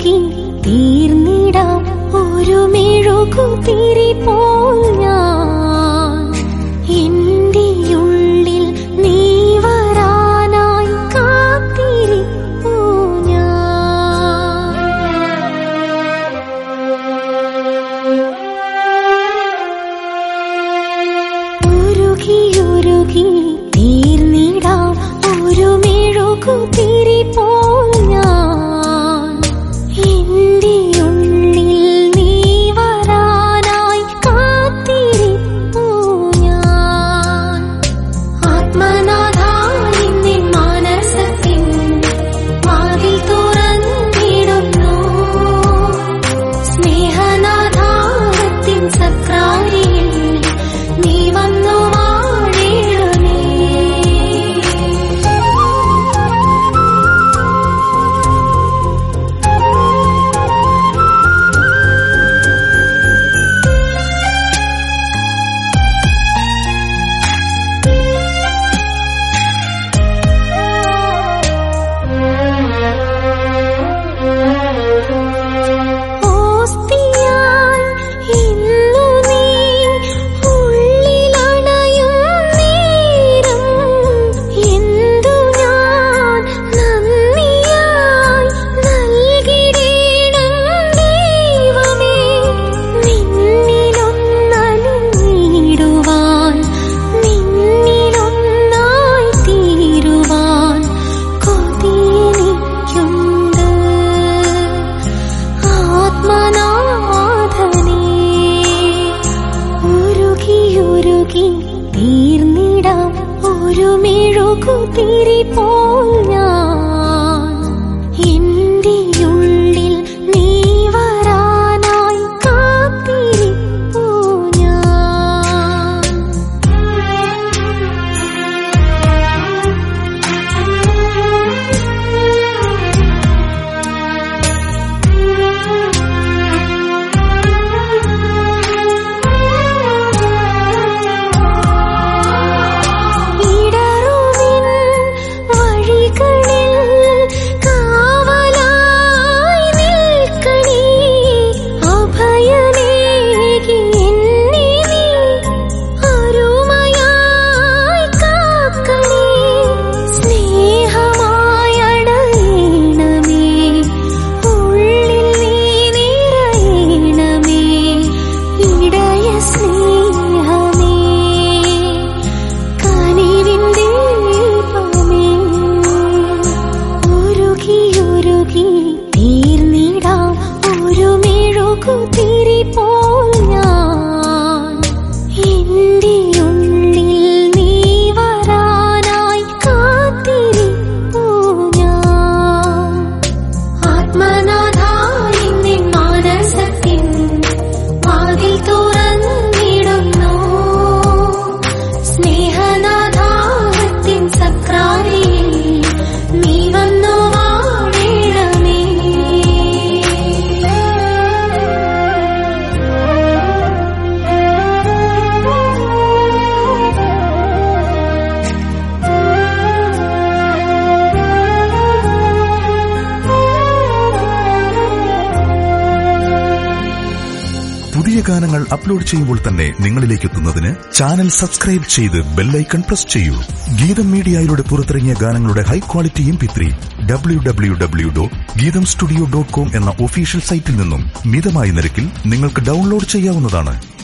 ഉരുകി തീർന്നിടാം ഒരു മെഴുകുതിരി പോൽ ഞാൻ എന്റെ ഉള്ളിൽ നീ വരാനായി കാത്തിരിപ്പൂ ഞാൻ ഉരുകി ഉരുകി തീർന്നിടാം ഒരു മെഴുകുതിരി പോൽ ഞാൻ എന്റെ ഉള്ളിൽ നീ വരാനായി കാത്തിരിപ്പൂ ഞാൻ ആത്മനാഥാ നിൻ മാനസത്തിൻ വാതിൽ തുറന്നിടുന്നു സ്നേഹനാഥാവത്തിൻ സക്രാരിയിൽ നീ വന്നു വാഴണമേ ഓസ്തിയായി ഇന്നു നീ ഉള്ളിലണയും നേരം എന്തു ഞാൻ നന്ദിയായി നൽകിടേണം ദൈവമേ നിന്നിലൊന്നലിടുവാൻ നിന്നിലൊന്നായി തീരുവാൻ കൊതിയെനിക്കുണ്ട് ആത്മനാഥനേ ഉരുകി ഉരുകി തീർന്നിടാം ഒരു മെഴുകുതിരി പോൽ ഞാൻ എന്റെ ഉള്ളിൽ നീ വരാനായി കാത്തിരിപ്പൂ ഇടറുവിൻ വഴികളിൽ കാവലായി നിൽക്കണേ അഭയമേകി എന്നെ നീ അരുമയായി കാക്കണേ സ്നേഹമായി അടയണമേ ഉള്ളിൽ നീ നിറയണമേ ഇടയ സ്നേഹമേ കനിവിന്റെ ദീപമേ ഉരുകി ഉരുകി തീർന്നിടാം ഒരു മെഴുകുതിരി പോൽ ഞാൻ എന്റെ ഉള്ളിൽ നീ വരാനായി കാത്തിരിപ്പൂ ഞാൻ ആത്മനാഥായി നിൻ മാനസത്തിൻ വാതിൽ തുറന്നിടുന്നു സ്നേഹനാഥാവത്തിൻ സക്രാരിയിൽ നീ വന്നു വാഴണമേ പുതിയ ഗാനങ്ങൾ അപ്ലോഡ് ചെയ്യുമ്പോൾ തന്നെ നിങ്ങളിലേക്ക് എത്തുന്നതിന് ചാനൽ സബ്സ്ക്രൈബ് ചെയ്ത് ബെല്ലൈക്കൺ പ്രസ് ചെയ്യൂ ഗീതം മീഡിയയിലൂടെ പുറത്തിറങ്ങിയ ഗാനങ്ങളുടെ high quality M P three W W W dot Geetham studio dot com എന്ന ഒഫീഷ്യൽ സൈറ്റിൽ നിന്നും മിതമായ നിരക്കിൽ നിങ്ങൾക്ക് ഡൗൺലോഡ് ചെയ്യാവുന്നതാണ്